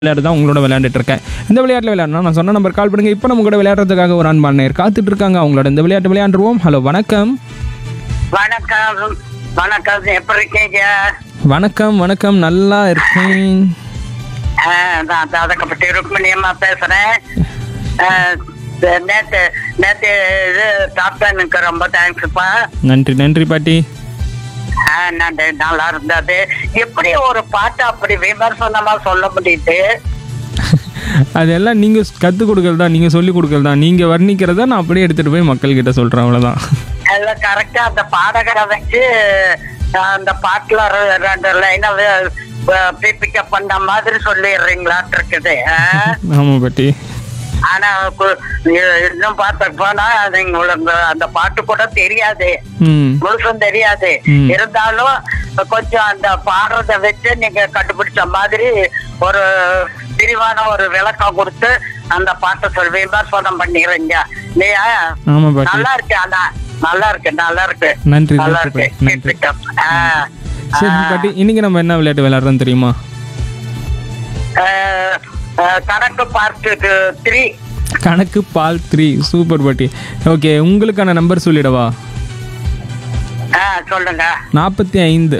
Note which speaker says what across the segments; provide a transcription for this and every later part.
Speaker 1: விளையாட்டு தான் உங்களோட விளையாண்டுட்டு இருக்கேன் இந்த விளையாட்டில் விளையாடணும் நான் சொன்ன நம்பர் கால் பண்ணுங்க இப்போ நம்ம கூட விளையாடுறதுக்காக ஒரு அன்பான காத்துட்டு இருக்காங்க அவங்களோட இந்த விளையாட்டு விளையாண்டுருவோம் ஹலோ வணக்கம்
Speaker 2: வணக்கம் வணக்கம் எப்படி இருக்கீங்க
Speaker 1: வணக்கம் வணக்கம் நல்லா இருக்கேன்
Speaker 2: ஆ, நான் தாதகப்பட்டி ருக்மணியம்மா பேசுறேன் ஆ, நேத்து நேத்து இது சாப்பிட்டனுக்கு ரொம்ப தேங்க்ஸ்ப்பா
Speaker 1: நன்றி நன்றி பாட்டி
Speaker 2: ஆ, நன்றி நல்லா இருந்தது எப்படி ஒரு பாட்டு அப்படி விமர்சனமா சொல்ல முடியுது
Speaker 1: அதெல்லாம் நீங்கள் கற்றுக் கொடுக்கறது தான் நீங்கள் சொல்லி கொடுக்கறது தான் நீங்கள் வர்ணிக்கிறத நான் அப்படியே எடுத்துகிட்டு போய் மக்கள்கிட்ட சொல்கிறேன் அவ்வளோதான்
Speaker 2: எல்லாம் கரெக்டா அந்த பாடகரை வச்சு ஆ, அந்த பாட்டுல ரெ- ரெண்டு லைனை பிக்கப் பண்ண மாதிரி சொல்லிடுறீங்களாட்டு இருக்குது ஆ?
Speaker 1: ஆமாம் பாட்டி
Speaker 2: ஆனா கு- இ- இன்னும் பார்த்த போனா அது உங்களுக்கு அந்த பாட்டு கூட தெரியாது
Speaker 1: ம்
Speaker 2: முழுசும் தெரியாது
Speaker 1: ம்.
Speaker 2: இருந்தாலும் கொஞ்சம் அந்த பாடுறத வச்சு நீங்க கண்டுபிடிச்ச மாதிரி ஒரு விரிவான ஒரு விளக்கம் கொடுத்து அந்த பாட்டை சொல் விமர்சனம் பண்ணிடுறீங்க இல்லையா
Speaker 1: ஆமாம் பாட்டி
Speaker 2: நல்லா இருக்கு ஆனா நல்லா இருக்கு நல்லா இருக்கு
Speaker 1: நன்றி
Speaker 2: நல்லா
Speaker 1: நன்றி
Speaker 2: இருக்கு
Speaker 1: பாட்டி நன்றி
Speaker 2: Keep it up. ஆ.
Speaker 1: சரி பாட்டி இன்னைக்கு நம்ம என்ன விளையாட்டு விளையாடுறோம் தெரியுமா
Speaker 2: ஆ, ஆ, கணக்கு பார்ட்டு த்ரீ
Speaker 1: கணக்கு பால் த்ரீ சூப்பர் பாட்டி ஓகே உங்களுக்கான நம்பர் சொல்லிடவா
Speaker 2: ஆ சொல்லுங்க
Speaker 1: நாற்பத்தி ஐந்து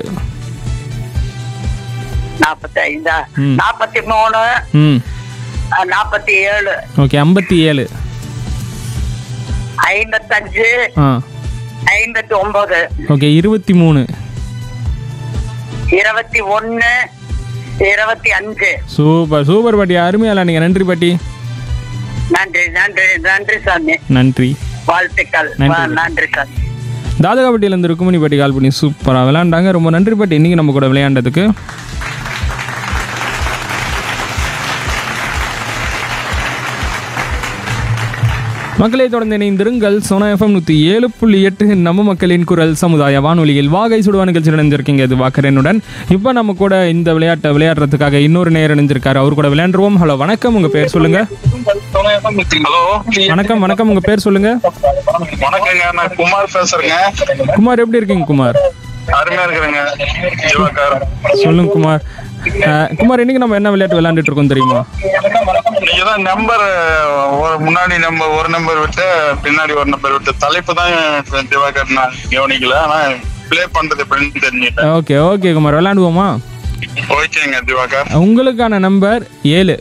Speaker 2: நாற்பத்தி ஐந்தா
Speaker 1: ம்.
Speaker 2: நாற்பத்தி மூணு
Speaker 1: ம்
Speaker 2: நாற்பத்தி ஏழு
Speaker 1: ஓகே ஐம்பத்தி ஏழு
Speaker 2: ஐம்பத்தஞ்சு
Speaker 1: ஆ
Speaker 2: ஐம்பத்தி ஒன்பது
Speaker 1: ஓகே இருபத்தி மூணு
Speaker 2: இருபத்தி ஒன்னு இருபத்தி அஞ்சு
Speaker 1: சூப்பர் சூப்பர் பாட்டி அருமையால நீங்கள் நன்றி பாட்டி
Speaker 2: நன்றி நன்றி நன்றி சாமி
Speaker 1: நன்றி
Speaker 2: வாழ்த்துக்கள்
Speaker 1: நன்றி.
Speaker 2: வா, நன்றி சாமி
Speaker 1: தாதகாப்பட்டியிலேருந்து ருக்குமணி பாட்டி கால் பண்ணி சூப்பராக விளையாண்டாங்க ரொம்ப நன்றி பாட்டி இன்றைக்கி நம்ம கூட விளையாண்டதுக்கு மக்களை தொடர்ந்து இணைந்திருங்கள் சோனா எஃப்எம் நூற்றி ஏழு புள்ளி எட்டு நம்ம மக்களின் குரல் சமுதாய வானொலியில் வாகை சுடுவா நிகழ்ச்சி இணைஞ்சிருக்கீங்க இது வாக்கரனுடன் இப்போ நம்ம கூட இந்த விளையாட்டை விளையாடுறதுக்காக இன்னொரு நேரம் இணைஞ்சிருக்காரு அவர் கூட விளையாண்டுருவோம் ஹலோ வணக்கம் உங்கள் பேர் சொல்லுங்க
Speaker 3: ஹலோ
Speaker 1: வணக்கம் வணக்கம் உங்கள் பேர் சொல்லுங்க
Speaker 3: வணக்கங்க நான் குமார் பேசுறேங்க
Speaker 1: குமார் எப்படி இருக்கீங்க குமார்
Speaker 3: அருமையா இருக்கிறேங்க ஜீவாக்கார்
Speaker 1: சொல்லுங்க குமார் அஹ், குமார் இன்னைக்கு நம்ம என்ன விளையாட்டு விளையாண்டுட்டு இருக்கோம் தெரியுமா
Speaker 3: நீங்க தான் நம்பர் ஒரு முன்னாடி நம்பர் ஒரு நம்பர் விட்டு பின்னாடி ஒரு நம்பர் விட்டு தலைப்பு தான் திவாகர் நான் கவனிக்கல ஆனா ப்ளே பண்றது எப்படின்னு தெரிஞ்சுட்டேன்
Speaker 1: ஓகே ஓகே குமார் விளையாடுவோமா
Speaker 3: ஓகேங்க திவாகர்
Speaker 1: உங்களுக்கான நம்பர் ஏழு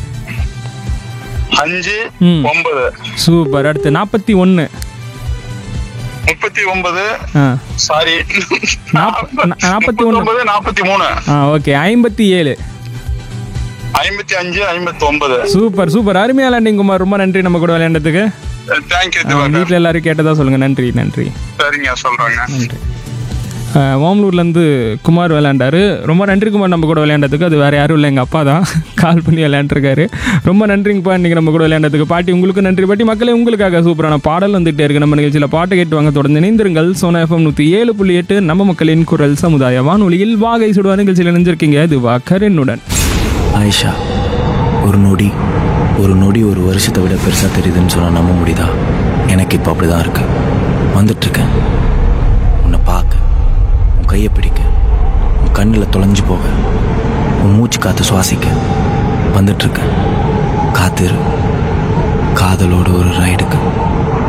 Speaker 3: அஞ்சு
Speaker 1: ம்.
Speaker 3: ஒன்பது
Speaker 1: சூப்பர் அடுத்து நாற்பத்தி ஒன்று
Speaker 3: முப்பத்தி ஒன்பது
Speaker 1: ஆ
Speaker 3: சாரி
Speaker 1: நாப்ப- நா- நாற்பத்தி ஒண்ணு.
Speaker 3: ஒன்பது நாற்பத்தி மூணு
Speaker 1: ஆ ஓகே ஐம்பத்தி ஏழு
Speaker 3: ஐம்பத்தி அஞ்சு ஐம்பத்தி ஒன்பது
Speaker 1: சூப்பர் சூப்பர் அருமையா விளையாண்டிங்க குமார் ரொம்ப நன்றி நம்ம கூட விளையாண்டதுக்கு
Speaker 3: தேங்க்யூ திவாகர்
Speaker 1: வீட்டில் எல்லாரும் கேட்டதா சொல்லுங்க நன்றி நன்றி
Speaker 3: சரிங்க சொல்றேங்க
Speaker 1: நன்றி அஹ், ஓமலூர்லேருந்து குமார் விளையாண்டாரு ரொம்ப நன்றி குமார் நம்ம கூட விளையாண்டதுக்கு அது வேறு யாரும் இல்லை எங்கள் அப்பா தான் கால் பண்ணி விளையாண்டுருக்காரு ரொம்ப நன்றிங்கப்பா இன்றைக்கி நம்ம கூட விளையாண்டதுக்கு பாட்டி உங்களுக்கு நன்றி பாட்டி மக்களே உங்களுக்காக சூப்பரான பாடல் வந்துகிட்டே இருக்கு நம்ம நிகழ்ச்சியில் பாட்டு கேட்டு வாங்க தொடர்ந்து இணைந்திருங்கள் சோனா எஃப்எம் நூற்றி ஏழு புள்ளி எட்டு நம்ம மக்களின் குரல் சமுதாய வானொலியில் வாகை சுடுவா நிகழ்ச்சியில் இணைஞ்சிருக்கீங்க இது வாக்கரனுடன்
Speaker 4: ஆயிஷா ஒரு நொடி ஒரு நொடி ஒரு வருஷத்தை விட பெருசாக தெரியுதுன்னு சொன்னால் நம்ப முடியுதா எனக்கு இப்போ அப்படி தான் இருக்கு வந்துட்டுருக்கேன் உன்னை பார்க்க உன் கையை பிடிக்க உன் கண்ணில் தொலைஞ்சு போக உன் மூச்சு காற்று சுவாசிக்க வந்துட்டுருக்கேன் காத்திரு காதலோட ஒரு ரைடுக்கு